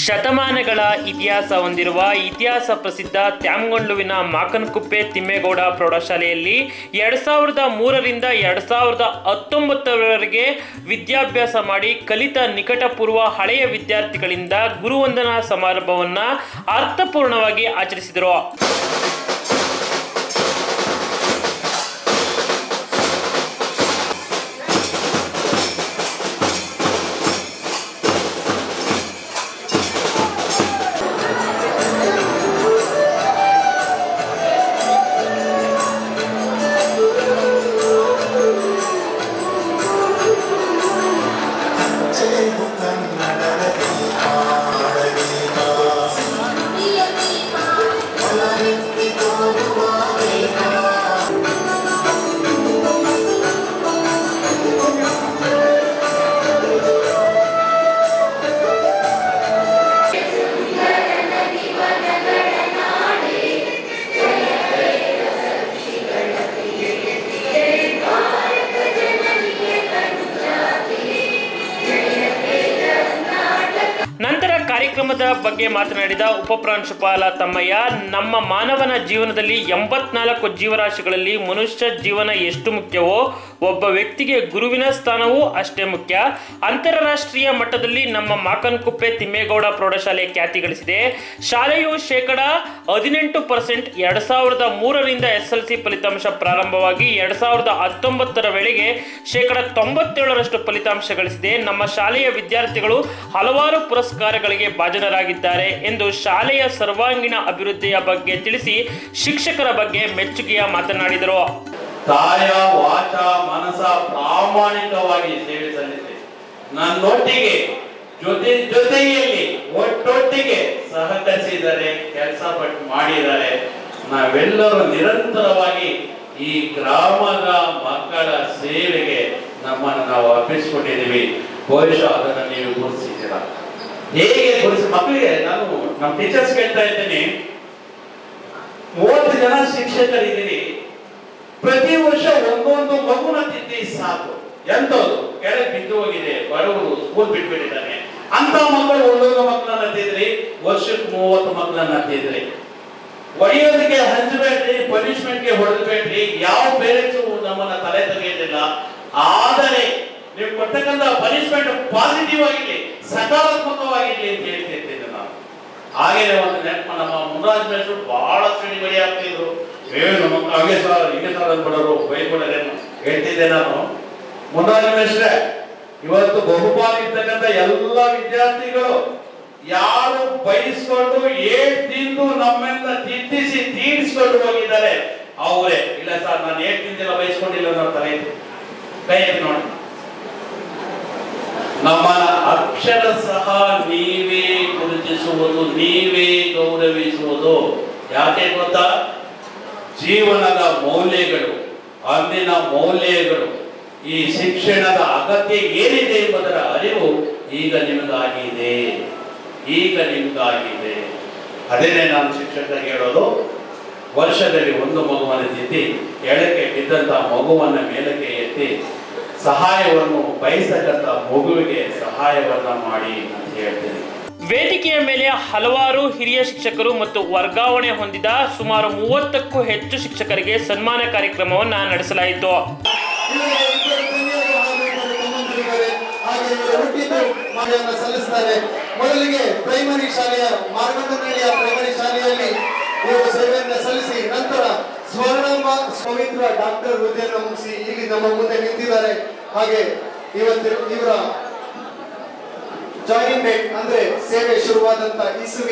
ಶತಮಾನಗಳ ಇತಿಹಾಸ ಹೊಂದಿರುವ ಇತಿಹಾಸ ಪ್ರಸಿದ್ಧ ತ್ಯಾಮಗೊಂಡ್ಲುವಿನ ಮಾಕನಕುಪ್ಪೆ ತಿಮ್ಮೇಗೌಡ ಪ್ರೌಢಶಾಲೆಯಲ್ಲಿ ಎರಡ್ ಸಾವಿರದ ಮೂರರಿಂದ ಎರಡ್ ಸಾವಿರದ ಹತ್ತೊಂಬತ್ತರವರೆಗೆ ವಿದ್ಯಾಭ್ಯಾಸ ಮಾಡಿ ಕಲಿತ ನಿಕಟಪೂರ್ವ ಹಳೆಯ ವಿದ್ಯಾರ್ಥಿಗಳಿಂದ ಗುರುವಂದನಾ ಸಮಾರಂಭವನ್ನ ಅರ್ಥಪೂರ್ಣವಾಗಿ ಆಚರಿಸಿದರು ನಂತರ ಕಾರ್ಯಕ್ರಮದ ಬಗ್ಗೆ ಮಾತನಾಡಿದ ಉಪಪ್ರಾಂಶುಪಾಲ ತಮ್ಮಯ್ಯ ನಮ್ಮ ಮಾನವನ ಜೀವನದಲ್ಲಿ ಎಂಬತ್ನಾಲ್ಕು ಜೀವರಾಶಿಗಳಲ್ಲಿ ಮನುಷ್ಯ ಜೀವನ ಎಷ್ಟು ಮುಖ್ಯವೋ ಒಬ್ಬ ವ್ಯಕ್ತಿಗೆ ಗುರುವಿನ ಸ್ಥಾನವೂ ಅಷ್ಟೇ ಮುಖ್ಯ ಅಂತಾರಾಷ್ಟ್ರೀಯ ಮಟ್ಟದಲ್ಲಿ ನಮ್ಮ ಮಾಕನಕುಪ್ಪೆ ತಿಮ್ಮೇಗೌಡ ಪ್ರೌಢಶಾಲೆ ಖ್ಯಾತಿ ಗಳಿಸಿದೆ ಶಾಲೆಯು ಶೇಕಡ ಹದಿನೆಂಟು ಪರ್ಸೆಂಟ್ ಎರಡ್ ಸಾವಿರದ ಮೂರರಿಂದ ಎಸ್ ಎಲ್ ಸಿ ಫಲಿತಾಂಶ ಪ್ರಾರಂಭವಾಗಿ ಎರಡ್ ಸಾವಿರದ ಹತ್ತೊಂಬತ್ತರ ವೇಳೆಗೆ ಶೇಕಡ ತೊಂಬತ್ತೇಳರಷ್ಟು ಫಲಿತಾಂಶ ಗಳಿಸಿದೆ ನಮ್ಮ ಶಾಲೆಯ ವಿದ್ಯಾರ್ಥಿಗಳು ಹಲವಾರು ಪುರಸ್ಕಾರಗಳಿಗೆ ಭಾಜನರಾಗಿದ್ದಾರೆ ಎಂದು ಶಾಲೆಯ ಸರ್ವಾಂಗೀಣ ಅಭಿವೃದ್ಧಿಯ ಬಗ್ಗೆ ತಿಳಿಸಿ ಶಿಕ್ಷಕರ ಬಗ್ಗೆ ಮೆಚ್ಚುಗೆಯ ಮಾತನಾಡಿದರು ಕಾಯ ವಾಚ ಮನಸ ಪ್ರಾಮಾಣಿಕವಾಗಿ ಸೇವೆ ಸಲ್ಲಿಸಿ ನನ್ನೊಟ್ಟಿಗೆ ಜೊತೆ ಜೊತೆಯಲ್ಲಿ ಒಟ್ಟೊಟ್ಟಿಗೆ ಸಹಕರಿಸಿದರೆ ಕೆಲಸ ಪಟ್ಟು ಮಾಡಿದ್ದಾರೆ ನಾವೆಲ್ಲರೂ ನಿರಂತರವಾಗಿ ಈ ಗ್ರಾಮದ ಮಕ್ಕಳ ಸೇವೆಗೆ ನಮ್ಮನ್ನು ನಾವು ಅರ್ಪಿಸಿಕೊಂಡಿದ್ದೀವಿ ಬಹುಶಃ ಅದನ್ನು ನೀವು ಗುರುತಿಸಿದ್ದೀರಾ ಹೇಗೆ ಗುರುತಿಸಿ ಮಕ್ಕಳಿಗೆ ನಾನು ನಮ್ಮ ಟೀಚರ್ಸ್ ಕೇಳ್ತಾ ಇದ್ದೀನಿ ಮೂವತ್ತು ಜನ ಶಿಕ್ಷಕರಿದ್ದೀರಿ ಪ್ರತಿ ವರ್ಷ ಒಂದೊಂದು ಮಗುನ ತಿದ್ದಿ ಸಾಕು ಎಂತದ್ದು ಕೆಳಗೆ ಬಿದ್ದು ಹೋಗಿದೆ ಬಡವರು ಸ್ಕೂಲ್ ಬಿಟ್ಬಿಟ್ಟಿದ್ದಾನೆ ಅಂತ ಮಕ್ಕಳು ಒಂದೊಂದು ಮಕ್ಕಳನ್ನ ತಿದ್ರಿ ವರ್ಷಕ್ಕೆ ಮೂವತ್ತು ಮಕ್ಕಳನ್ನ ತಿದ್ರಿ ಹೊಡೆಯೋದಕ್ಕೆ ಹಂಚಬೇಡ್ರಿ ಪನಿಷ್ಮೆಂಟ್ಗೆ ಹೊಡೆದ್ಬೇಡ್ರಿ ಯಾವ ಪೇರೆಂಟ್ಸು ನಮ್ಮನ್ನ ತಲೆ ತೆಗೆಯೋದಿಲ್ಲ ಆದರೆ ನೀವು ಕೊಡ್ತಕ್ಕಂಥ ಪನಿಷ್ಮೆಂಟ್ ಪಾಸಿಟಿವ್ ಆಗಿರ್ಲಿ ಸಕಾರಾತ್ಮಕವಾಗಿರ್ಲಿ ಅಂತ ಹೇಳ್ತಿರ್ತೀನಿ ನಾನು ಹಾಗೇನೆ ಒಂದು ನೆನಪು ನಮ್ಮ ಮುನ್ರಾಜ್ ಮೇಷ್ಟ್ರು ಬಹಳ ಸಿಡಿಬಡಿ ಆಗ್ತಿದ್ರು ಏ ನಮ್ಮ ಮಕ್ಕಳು ಹಾಗೆ ಸರ್ ಹಿಂಗೆ ಸರ್ ಅಂದ್ಬಿಡೋರು ಬೈಬಿಡೋರೇನು ಹೇಳ್ತಿದ್ದೆ ನಾನು ಮುನ್ರಾಜ್ ಮೇಷ್ಟ್ರೆ ಇವತ್ತು ಬಹುಪಾಲಿರ್ತಕ್ಕಂಥ ಎಲ್ಲ ವಿದ್ಯಾರ್ಥಿಗಳು ಯಾರು ಬಯಸ್ಕೊಂಡು ಏಟ್ ತಿಂದು ನಮ್ಮೆಲ್ಲ ತಿದ್ದಿಸಿ ತೀರಿಸ್ಕೊಂಡು ಹೋಗಿದ್ದಾರೆ ಅವರೇ ಇಲ್ಲ ಸರ್ ನಾನು ಏಟ್ ತಿಂದಿಲ್ಲ ಬಯಸ್ಕೊಂಡಿಲ್ಲ ಅನ್ನೋ ತಲೆ ಎತ್ತಿ. ಕೈ ಎತ್ತಿ ನೋಡಿ ನಮ್ಮನ್ನ ಅಕ್ಷರ ಸಹ ನೀವೇ ಗುರುತಿಸುವುದು ನೀವೇ ಗೌರವಿಸುವುದು ಯಾಕೆ ಗೊತ್ತಾ ಜೀವನದ ಮೌಲ್ಯಗಳು ಅಂದಿನ ಮೌಲ್ಯಗಳು ಈ ಶಿಕ್ಷಣದ ಅಗತ್ಯ ಏನಿದೆ ಎಂಬುದರ ಅರಿವು ಈಗ ನಿಮಗಾಗಿದೆ ಈಗ ನಿಮಗಾಗಿದೆ ಅದೇನೆ ನಾನು ಶಿಕ್ಷಕರಿಗೆ ಹೇಳೋದು ವರ್ಷದಲ್ಲಿ ಒಂದು ಮಗುವನ್ನು ತಿದ್ದಿ ಎಳಕ್ಕೆ ಬಿದ್ದಂತ ಮಗುವನ್ನ ಮೇಲಕ್ಕೆ ಎತ್ತಿ ಸಹಾಯವನ್ನು ಬಯಸತಕ್ಕಂಥ ಮಗುವಿಗೆ ಸಹಾಯವನ್ನ ಮಾಡಿ ಅಂತ ಹೇಳ್ತೀನಿ ವೇದಿಕೆಯ ಮೇಲೆ ಹಲವಾರು ಹಿರಿಯ ಶಿಕ್ಷಕರು ಮತ್ತು ವರ್ಗಾವಣೆ ಹೊಂದಿದ ಸುಮಾರು ಮೂವತ್ತಕ್ಕೂ ಹೆಚ್ಚು ಶಿಕ್ಷಕರಿಗೆ ಸನ್ಮಾನ ಕಾರ್ಯಕ್ರಮವನ್ನ ನಡೆಸಲಾಯಿತು ಇವರಿಗೆ ಇಬ್ಬರು ತಂದೆಯರು ಹಾಗೂ ಇಬ್ಬರು ತಮ್ಮಂದಿರಿದ್ದಾರೆ ಹಾಗೆ ಇವರು ಹುಟ್ಟಿದ್ದು ಮಾರ್ಗವನ್ನು ಸಲ್ಲಿಸ್ತಾರೆ ಮೊದಲಿಗೆ ಪ್ರೈಮರಿ ಶಾಲೆಯ ಮಾರ್ಗಂಡನಹಳ್ಳಿಯ ಪ್ರೈಮರಿ ಶಾಲೆಯಲ್ಲಿ ಇವರು ಸೇವೆಯನ್ನು ಸಲ್ಲಿಸಿ ನಂತರ ಸ್ವರ್ಣಾಂಬ ಪವಿತ್ರ ಡಾಕ್ಟರ್ ಹುದ್ದೆಯನ್ನು ಮುಗಿಸಿ ಇಲ್ಲಿ ನಮ್ಮ ಮುಂದೆ ನಿಂತಿದ್ದಾರೆ ಹಾಗೆ ಇವತ್ತು ಇವರ ಜಾಯಿನಿಂಗ್ ಡೇಟ್ ಅಂದ್ರೆ ಸೇವೆ ಶುರುವಾದಂತ ಇಸುವಿ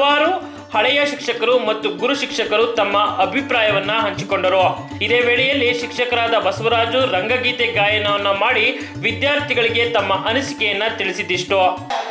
ಹಲವಾರು ಹಳೆಯ ಶಿಕ್ಷಕರು ಮತ್ತು ಗುರು ಶಿಕ್ಷಕರು ತಮ್ಮ ಅಭಿಪ್ರಾಯವನ್ನ ಹಂಚಿಕೊಂಡರು ಇದೇ ವೇಳೆಯಲ್ಲಿ ಶಿಕ್ಷಕರಾದ ಬಸವರಾಜು ರಂಗಗೀತೆ ಗಾಯನವನ್ನ ಮಾಡಿ ವಿದ್ಯಾರ್ಥಿಗಳಿಗೆ ತಮ್ಮ ಅನಿಸಿಕೆಯನ್ನ ತಿಳಿಸಿದಿಷ್ಟು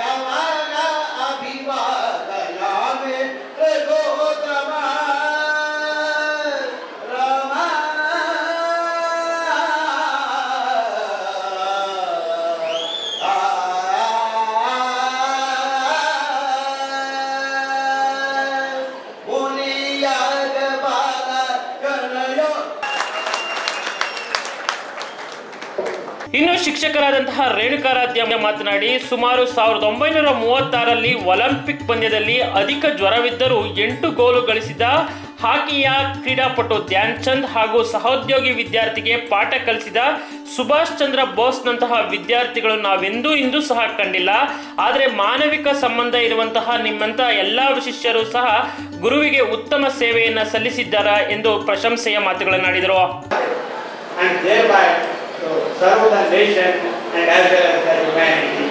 ಇನ್ನು ಶಿಕ್ಷಕರಾದಂತಹ ರೇಣುಕಾರಾಧ್ಯ ಮಾತನಾಡಿ ಸುಮಾರು ಸಾವಿರದ ಒಂಬೈನೂರ ಮೂವತ್ತಾರಲ್ಲಿ ಒಲಿಂಪಿಕ್ ಪಂದ್ಯದಲ್ಲಿ ಅಧಿಕ ಜ್ವರವಿದ್ದರೂ ಎಂಟು ಗೋಲು ಗಳಿಸಿದ ಹಾಕಿಯ ಕ್ರೀಡಾಪಟು ಧ್ಯಾನ್ ಚಂದ್ ಹಾಗೂ ಸಹೋದ್ಯೋಗಿ ವಿದ್ಯಾರ್ಥಿಗೆ ಪಾಠ ಕಲಿಸಿದ ಸುಭಾಷ್ ಚಂದ್ರ ಬೋಸ್ನಂತಹ ವಿದ್ಯಾರ್ಥಿಗಳು ನಾವೆಂದೂ ಇಂದೂ ಸಹ ಕಂಡಿಲ್ಲ ಆದರೆ ಮಾನವಿಕ ಸಂಬಂಧ ಇರುವಂತಹ ನಿಮ್ಮಂತಹ ಎಲ್ಲಾ ಶಿಷ್ಯರು ಸಹ ಗುರುವಿಗೆ ಉತ್ತಮ ಸೇವೆಯನ್ನ ಸಲ್ಲಿಸಿದ್ದಾರಾ ಎಂದು ಪ್ರಶಂಸೆಯ ಮಾತುಗಳನ್ನಾಡಿದರು and thereby to serve the nation and as well as the humanity.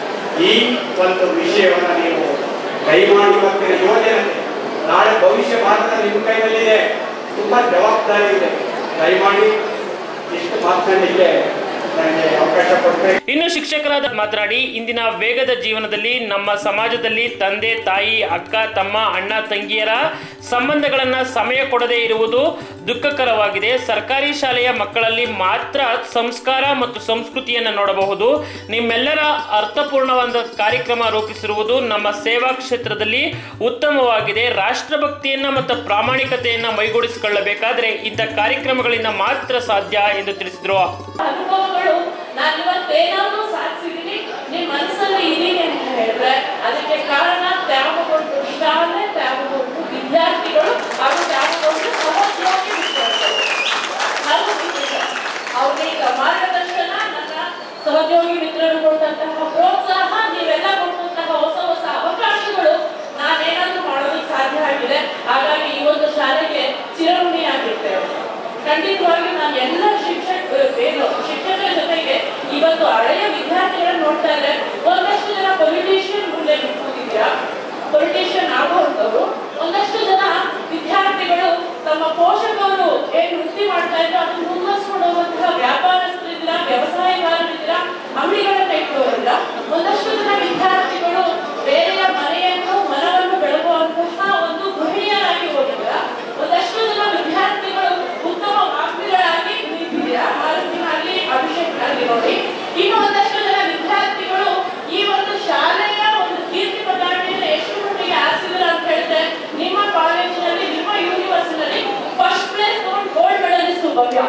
ಈ ಒಂದು ವಿಷಯವನ್ನು ನೀವು ದಯಮಾಡಿ ಇವತ್ತಿನ ಯುವಜನತೆ ನಾಳೆ ಭವಿಷ್ಯ ಭಾರತ ನಿಮ್ಮ ಕೈನಲ್ಲಿದೆ ತುಂಬಾ ಜವಾಬ್ದಾರಿ ಇದೆ ದಯಮಾಡಿ ಇಷ್ಟು ಮಾತನಾಡಲಿಕ್ಕೆ ನನಗೆ ಅವಕಾಶ ಕೊಡಬೇಕು ಇನ್ನು ಶಿಕ್ಷಕರಾದ ಮಾತನಾಡಿ ಇಂದಿನ ವೇಗದ ಜೀವನದಲ್ಲಿ ನಮ್ಮ ಸಮಾಜದಲ್ಲಿ ತಂದೆ ತಾಯಿ ಅಕ್ಕ ತಮ್ಮ ಅಣ್ಣ ತಂಗಿಯರ ಸಂಬಂಧಗಳನ್ನ ಸಮಯ ಕೊಡದೇ ಇರುವುದು ದುಃಖಕರವಾಗಿದೆ ಸರ್ಕಾರಿ ಶಾಲೆಯ ಮಕ್ಕಳಲ್ಲಿ ಮಾತ್ರ ಸಂಸ್ಕಾರ ಮತ್ತು ಸಂಸ್ಕೃತಿಯನ್ನು ನೋಡಬಹುದು ನಿಮ್ಮೆಲ್ಲರ ಅರ್ಥಪೂರ್ಣವಾದ ಕಾರ್ಯಕ್ರಮ ರೂಪಿಸಿರುವುದು ನಮ್ಮ ಸೇವಾ ಕ್ಷೇತ್ರದಲ್ಲಿ ಉತ್ತಮವಾಗಿದೆ ರಾಷ್ಟ್ರಭಕ್ತಿಯನ್ನ ಮತ್ತು ಪ್ರಾಮಾಣಿಕತೆಯನ್ನ ಮೈಗೂಡಿಸಿಕೊಳ್ಳಬೇಕಾದ್ರೆ ಇಂಥ ಕಾರ್ಯಕ್ರಮಗಳಿಂದ ಮಾತ್ರ ಸಾಧ್ಯ ಎಂದು ತಿಳಿಸಿದರು ಅನುಭವಗಳು ನಾನು ಇವತ್ತೇನಾದ್ರೂ ಸಾಧಿಸಿದೀನಿ ನಿಮ್ ಮನಸ್ಸಲ್ಲಿ ಇದೀನಿ ಅಂತ ಹೇಳಿದ್ರೆ ಅದಕ್ಕೆ ಕಾರಣ ತ್ಯಾಗಗೊಂಡು ಶಾಲೆ ತ್ಯಾಗಗೊಂಡು ವಿದ್ಯಾರ್ಥಿಗಳು ಹಾಗೂ ತ್ಯಾಗಗೊಂಡು ಸಹೋದ್ಯೋಗಿ ವಿದ್ಯಾರ್ಥಿಗಳು ಹಾಗೂ ಶಿಕ್ಷಕರು. ಅವ್ರೀಗ ಮಾರ್ಗದರ್ಶನ ನನ್ನ ಸಹೋದ್ಯೋಗಿ ಮಿತ್ರರು ಕೊಟ್ಟಂತಹ ಪ್ರೋತ್ಸಾಹ ನೀವೆಲ್ಲ ಕೊಟ್ಟಂತಹ ಹೊಸ ಹೊಸ ಅವಕಾಶಗಳು ನಾನೇನಾದ್ರೂ ಮಾಡೋದಕ್ಕೆ ಸಾಧ್ಯ ಆಗಿದೆ ಹಾಗಾಗಿ ಈ ಒಂದು ಶಾಲೆಗೆ ಚಿರಋಣಿಯಾಗಿರ್ತೇವೆ ಖಂಡಿತವಾಗಿ ನಾನು ಎಲ್ಲ ಶಿಕ್ಷಕ ಏನು ಶಿಕ್ಷಕರ ಜೊತೆಗೆ ಇವತ್ತು ಹಳೆಯ ವಿದ್ಯಾರ್ಥಿಗಳನ್ನ ನೋಡ್ತಾ ಇದ್ರೆ ಒಂದಷ್ಟು ಜನ ಪೊಲಿಟಿಷಿಯನ್ ಮುಂದೆ ನಿಂತ್ಕೊಂಡಿದ್ದೀರಾ ಪೊಲಿಟಿಷಿಯನ್ ಆಗುವಂಥವ್ರು ಒಂದಷ್ಟು ಜನ ವಿದ್ಯಾರ್ಥಿಗಳು ತಮ್ಮ ಪೋಷಕರು ಏನ್ ವೃತ್ತಿ ಮಾಡ್ತಾ ಇದ್ರು ಅದನ್ನ ಮುಂದುವರಿಸ್ಕೊಂಡು ಹೋಗುವಂತಹ ವ್ಯಾಪಾರಸ್ಥರಿದ್ದೀರಾ ವ್ಯವಸಾಯಗಾರರಿದ್ದೀರಾ ಅಂಗಡಿಗಳನ್ನ ಇಟ್ಟುವರಿಲ್ಲ ಒಂದಷ್ಟು ಜನ ವಿದ್ಯಾರ್ಥಿಗಳು ಬೇರೆಯ ಮನೆಯನ್ನು ಮನವನ್ನು ಬೆಳಗುವಂತಹ ಒಂದು ಗೃಹಿಣಿಯರಾಗಿ ಹೋಗಿದ್ದೀರಾ ಒಂದಷ್ಟು ಜನ ವಿದ್ಯಾರ್ಥಿಗಳು ಉತ್ತಮ ವಾಗ್ಮಿಗಳಾಗಿ ನಿಂತಿದ್ದೀರಾ ಮಾರುತಿನಲ್ಲಿ ಅಭಿಷೇಕ್ ಆಗಿ ನೋಡಿ ಇನ್ನು ಒಂದಷ್ಟು ಜನ ವಿದ್ಯಾರ್ಥಿಗಳು ಈ ಒಂದು ಶಾಲೆಯ ಒಂದು ಕೀರ್ತಿ ಪತಾಕೆಯನ್ನು ಎಷ್ಟು ಮಟ್ಟಿಗೆ ಆರಿಸಿದ್ರ ಅಂತ ಹೇಳಿದ್ರೆ ನಿಮ್ಮ ಕಾಲೇಜಿನಲ್ಲಿ ನಿಮ್ಮ ಯೂನಿವರ್ಸಿಟಿನಲ್ಲಿ ಫಸ್ಟ್ ಪ್ಲೇಸ್ ತಗೊಂಡು ಗೋಲ್ಡ್ ಮೆಡಲಿಸ್ಟ್ ಭವ್ಯ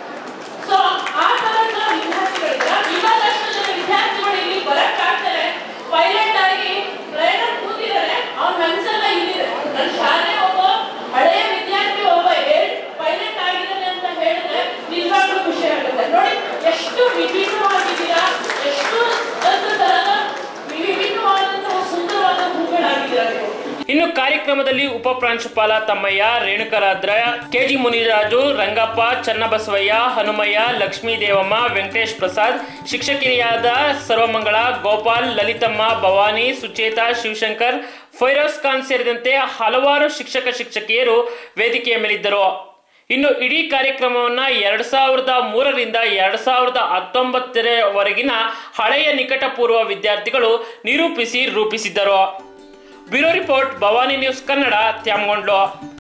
ಸೊ ಆ ತರದ ವಿದ್ಯಾರ್ಥಿಗಳಿಂದ ಇನ್ನೊಂದಷ್ಟು ಜನ ವಿದ್ಯಾರ್ಥಿಗಳು ಇಲ್ಲಿ ಬರಕ್ಕಾಗ್ತಾರೆ ಪೈಲಟ್ ಆಗಿ ಟ್ರೈನರ್ ಕೂತಿದ್ದಾರೆ ಅವ್ನ ಮನ್ಸೆಲ್ಲ ಇಲ್ಲಿದೆ ನನ್ನ ಶಾಲೆ ಒಬ್ಬ ಹಳೆಯ ವಿದ್ಯಾರ್ಥಿ ಒಬ್ಬ ಪೈಲಟ್ ಆಗಿದ್ದಾನೆ ಅಂತ ಹೇಳಿದ್ರೆ ನಿಜವಾಗ್ಲೂ ಖುಷಿ ಆಗುತ್ತೆ ನೋಡಿ ಎಷ್ಟು ವಿಭಿನ್ನವಾಗಿದ್ದೀರಾ ಎಷ್ಟು ಒಂದು ತರದ ವಿಭಿನ್ನವಾದಂತಹ ಸುಂದರವಾದ ಹೂಗಳಾಗಿದ್ದೀರಾ ನೀವು ಇನ್ನು ಕಾರ್ಯಕ್ರಮದಲ್ಲಿ ಉಪ ಪ್ರಾಂಶುಪಾಲ ತಮ್ಮಯ್ಯ ರೇಣುಕರಾದ್ರ ಕೆಜಿ ಮುನಿರಾಜು ರಂಗಪ್ಪ ಚನ್ನಬಸವಯ್ಯ ಹನುಮಯ್ಯ ಲಕ್ಷ್ಮೀ ದೇವಮ್ಮ ವೆಂಕಟೇಶ್ ಪ್ರಸಾದ್ ಶಿಕ್ಷಕಿಯಾದ ಸರ್ವಮಂಗಳ ಗೋಪಾಲ್ ಲಲಿತಮ್ಮ ಭವಾನಿ ಸುಚೇತಾ ಶಿವಶಂಕರ್ ಫೈರೋಸ್ ಖಾನ್ ಸೇರಿದಂತೆ ಹಲವಾರು ಶಿಕ್ಷಕ ಶಿಕ್ಷಕಿಯರು ವೇದಿಕೆಯ ಮೇಲಿದ್ದರು ಇನ್ನು ಇಡೀ ಕಾರ್ಯಕ್ರಮವನ್ನ ಎರಡ್ ಸಾವಿರದ ಮೂರರಿಂದ ಎರಡ್ ಸಾವಿರದ ಹತ್ತೊಂಬತ್ತರವರೆಗಿನ ಹಳೆಯ ನಿಕಟಪೂರ್ವ ವಿದ್ಯಾರ್ಥಿಗಳು ನಿರೂಪಿಸಿ ರೂಪಿಸಿದ್ದರು bureau report Bhavani news Kannada Tyamagondlu